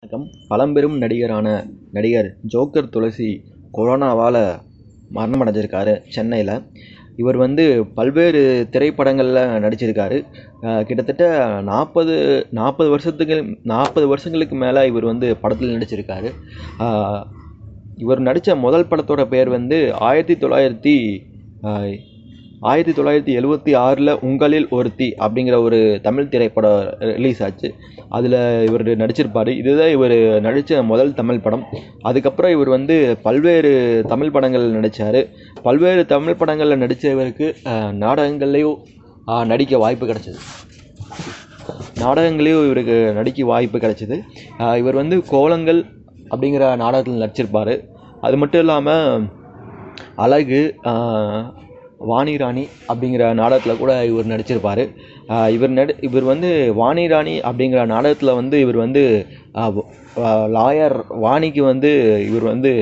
வணக்கம் பழம்பெரும் நடிகரான நடிகர் ஜோக்கர் துளசி கொரோனாவால் மரணம் அடைஞ்சிருக்காரு சென்னையில் இவர் வந்து பல்வேறு திரைப்படங்களில் நடிச்சிருக்காரு கிட்டத்தட்ட நாற்பது நாற்பது வருஷத்துக்கு நாற்பது வருஷங்களுக்கு மேலே இவர் வந்து படத்தில் நடிச்சிருக்காரு இவர் நடித்த முதல் படத்தோட பேர் வந்து ஆயிரத்தி தொள்ளாயிரத்தி ஆயிரத்தி தொள்ளாயிரத்தி எழுவத்தி ஆறில் உங்களில் ஒருத்தி அப்படிங்கிற ஒரு தமிழ் திரைப்படம் ரிலீஸ் ஆச்சு அதில் இவர் நடிச்சிருப்பார் இதுதான் இவர் நடித்த முதல் தமிழ் படம் அதுக்கப்புறம் இவர் வந்து பல்வேறு தமிழ் படங்கள் நடித்தார் பல்வேறு தமிழ் படங்களில் நடித்த இவருக்கு நாடகங்கள்லேயும் நடிக்க வாய்ப்பு கிடச்சிது நாடகங்களையும் இவருக்கு நடிக்க வாய்ப்பு கிடச்சிது இவர் வந்து கோலங்கள் அப்படிங்கிற நாடகத்தில் நடிச்சிருப்பார் அது மட்டும் இல்லாமல் அழகு வாணி ராணி அப்படிங்கிற நாடகத்தில் கூட இவர் நடிச்சிருப்பார் இவர் நடி இவர் வந்து வாணி ராணி அப்படிங்கிற நாடகத்தில் வந்து இவர் வந்து லாயர் வாணிக்கு வந்து இவர் வந்து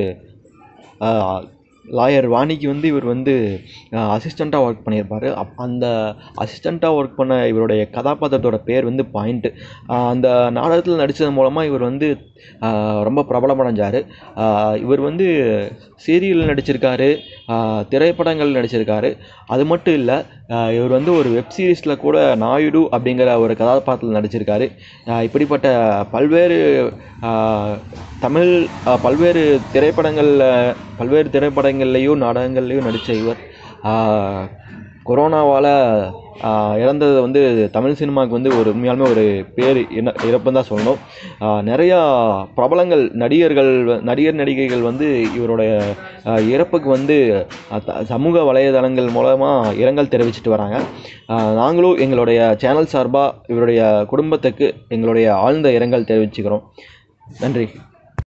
லாயர் வாணிக்கு வந்து இவர் வந்து அசிஸ்டண்ட்டாக ஒர்க் பண்ணியிருப்பார் அப் அந்த அசிஸ்டண்ட்டாக ஒர்க் பண்ண இவருடைய கதாபாத்திரத்தோட பேர் வந்து பாயிண்ட்டு அந்த நாடகத்தில் நடித்தது மூலமாக இவர் வந்து ரொம்ப பிரபலமடைஞ்சார் இவர் வந்து சீரியல் நடிச்சிருக்காரு திரைப்படங்கள் நடிச்சிருக்காரு அது மட்டும் இல்லை இவர் வந்து ஒரு வெப் சீரிஸில் கூட நாயுடு அப்படிங்கிற ஒரு கதாபாத்திரத்தில் நடிச்சிருக்காரு இப்படிப்பட்ட பல்வேறு தமிழ் பல்வேறு திரைப்படங்களில் பல்வேறு திரைப்படங்கள்லேயும் நாடகங்கள்லேயும் நடித்த இவர் கொரோனாவால் இறந்தது வந்து தமிழ் சினிமாவுக்கு வந்து ஒரு உண்மையாலுமே ஒரு பேர் என்ன இறப்புன்னு தான் சொல்லணும் நிறையா பிரபலங்கள் நடிகர்கள் நடிகர் நடிகைகள் வந்து இவருடைய இறப்புக்கு வந்து சமூக வலைதளங்கள் மூலமாக இரங்கல் தெரிவிச்சிட்டு வராங்க நாங்களும் எங்களுடைய சேனல் சார்பாக இவருடைய குடும்பத்துக்கு எங்களுடைய ஆழ்ந்த இரங்கல் தெரிவிச்சுக்கிறோம் நன்றி